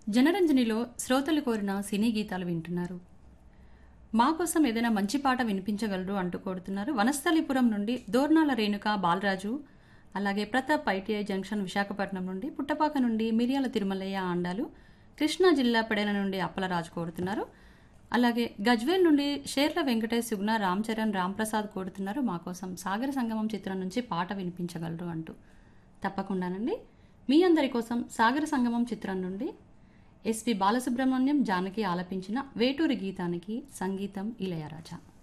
జనరంజనిలో శ్రోతలు కోరిన సినీ గీతాలు వింటున్నారు మా కోసం ఏదైనా మంచి పాట వినిపించగలరు అంటూ కోరుతున్నారు వనస్థలిపురం నుండి దోర్నాల రేణుక బాలరాజు అలాగే ప్రతాప్ ఐటీఐ జంక్షన్ విశాఖపట్నం నుండి పుట్టపాక నుండి మిరియాల తిరుమలయ్య ఆండాలు కృష్ణా జిల్లా పెడన నుండి అప్పలరాజు కోరుతున్నారు అలాగే గజ్వేల్ నుండి షేర్ల వెంకటేష్ సుగుణ రామ్ చరణ్ రామ్ ప్రసాద్ కోరుతున్నారు మా కోసం సాగర సంగమం చిత్రం నుంచి పాట వినిపించగలరు అంటూ తప్పకుండానండి మీ అందరి కోసం సాగర సంగమం చిత్రం నుండి ఎస్పి బాలసుబ్రహ్మణ్యం జానకి ఆలపించిన వేటూరి గీతానికి సంగీతం ఇళయరాజా